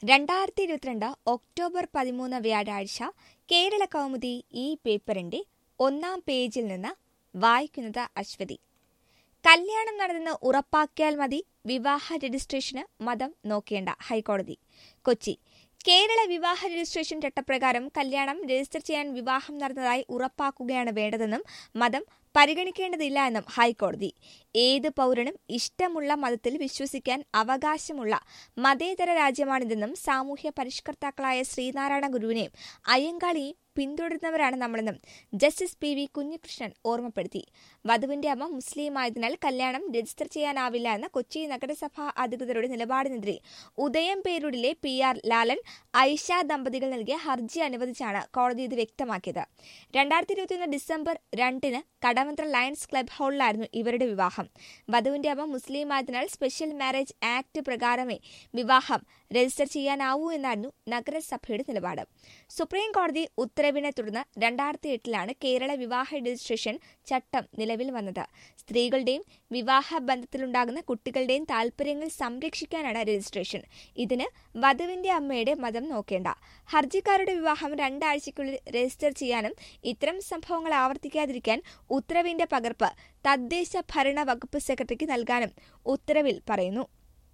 രണ്ടായിരത്തി ഇരുപത്തിരണ്ട് ഒക്ടോബർ പതിമൂന്ന് വ്യാഴാഴ്ച കേരള കൗമുദി ഈ പേപ്പറിന്റെ ഒന്നാം പേജിൽ നിന്ന് വായിക്കുന്നത് അശ്വതി കല്യാണം നടന്നെന്ന് ഉറപ്പാക്കിയാൽ മതി വിവാഹ രജിസ്ട്രേഷന് മതം നോക്കേണ്ട ഹൈക്കോടതി കൊച്ചി കേരള വിവാഹ രജിസ്ട്രേഷൻ ചട്ടപ്രകാരം കല്യാണം രജിസ്റ്റർ ചെയ്യാൻ വിവാഹം നടന്നതായി ഉറപ്പാക്കുകയാണ് വേണ്ടതെന്നും മതം പരിഗണിക്കേണ്ടതില്ല എന്നും ഹൈക്കോടതി ഏത് പൗരനും ഇഷ്ടമുള്ള മതത്തിൽ വിശ്വസിക്കാൻ അവകാശമുള്ള മതേതര രാജ്യമാണിതെന്നും സാമൂഹ്യ പരിഷ്കർത്താക്കളായ ശ്രീനാരായണ ഗുരുവിനെയും അയ്യങ്കാളിയെയും പിന്തുടരുന്നവരാണ് നമ്മളെന്നും ജസ്റ്റിസ് പി വി കുഞ്ഞികൃഷ്ണൻ ഓർമ്മപ്പെടുത്തി വധുവിന്റെ അമ്മ മുസ്ലിം ആയതിനാൽ കല്യാണം രജിസ്റ്റർ ചെയ്യാനാവില്ല എന്ന കൊച്ചി നഗരസഭാ അധികൃതരുടെ നിലപാടിനെതിരെ ഉദയം പേരൂരിലെ പി ആർ ലാലൻ ഐഷ ദമ്പതികൾ നൽകിയ ഹർജി അനുവദിച്ചാണ് കോടതി ഇത് വ്യക്തമാക്കിയത് രണ്ടായിരത്തി ഇരുപത്തിയൊന്ന് ഡിസംബർ രണ്ടിന് കടവന്ത്ര ലയൺസ് ക്ലബ് ഹാളിലായിരുന്നു ഇവരുടെ വിവാഹം വധുവിന്റെ അമ്മ മുസ്ലിം ആയതിനാൽ സ്പെഷ്യൽ മാരേജ് ആക്ട് പ്രകാരമേ വിവാഹം രജിസ്റ്റർ ചെയ്യാനാവൂ എന്നായിരുന്നു നഗരസഭയുടെ നിലപാട് സുപ്രീം കോടതി ഉത്തരവിനെ തുടർന്ന് രണ്ടായിരത്തി എട്ടിലാണ് കേരള വിവാഹ രജിസ്ട്രേഷൻ ചട്ടം നിലവിൽ വന്നത് സ്ത്രീകളുടെയും വിവാഹ ബന്ധത്തിലുണ്ടാകുന്ന കുട്ടികളുടെയും താൽപര്യങ്ങൾ സംരക്ഷിക്കാനാണ് രജിസ്ട്രേഷൻ ഇതിന് വധുവിന്റെ അമ്മയുടെ മതം നോക്കേണ്ട ഹർജിക്കാരുടെ വിവാഹം രണ്ടാഴ്ചയ്ക്കുള്ളിൽ രജിസ്റ്റർ ചെയ്യാനും ഇത്തരം സംഭവങ്ങൾ ആവർത്തിക്കാതിരിക്കാൻ ഉത്തരവിന്റെ പകർപ്പ് തദ്ദേശ ഭരണ വകുപ്പ് സെക്രട്ടറിക്ക് നൽകാനും ഉത്തരവിൽ പറയുന്നു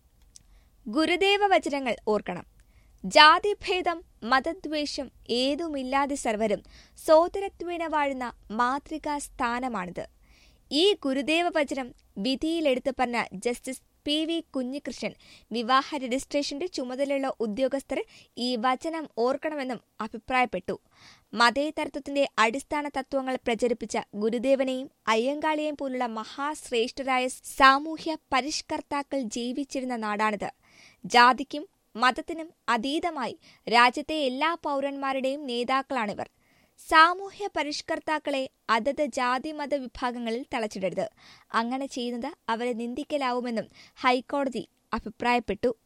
ഗുരുദേവ വചനങ്ങൾ ഓർക്കണം ജാതിഭേദം മതദ്വേഷം ഏതുമില്ലാതെ സർവരും സോദരത്വേന വാഴുന്ന മാതൃകാ സ്ഥാനമാണിത് ഈ ഗുരുദേവ വചനം വിധിയിലെടുത്തു പറഞ്ഞ ജസ്റ്റിസ് പി വി കുഞ്ഞികൃഷ്ണൻ വിവാഹ രജിസ്ട്രേഷന്റെ ചുമതലയുള്ള ഉദ്യോഗസ്ഥർ ഈ വചനം ഓർക്കണമെന്നും അഭിപ്രായപ്പെട്ടു മതേതരത്വത്തിന്റെ അടിസ്ഥാന തത്വങ്ങൾ പ്രചരിപ്പിച്ച ഗുരുദേവനെയും അയ്യങ്കാളിയെയും പോലുള്ള മഹാശ്രേഷ്ഠരായ സാമൂഹ്യ പരിഷ്കർത്താക്കൾ ജീവിച്ചിരുന്ന നാടാണിത് ജാതിക്കും മതത്തിനും അതീതമായി രാജ്യത്തെ എല്ലാ പൗരന്മാരുടെയും നേതാക്കളാണിവർ സാമൂഹ്യ പരിഷ്കർത്താക്കളെ അതത് ജാതി മത വിഭാഗങ്ങളിൽ തളച്ചിടരുത് അങ്ങനെ ചെയ്യുന്നത് അവരെ നിന്ദിക്കലാവുമെന്നും ഹൈക്കോടതി അഭിപ്രായപ്പെട്ടു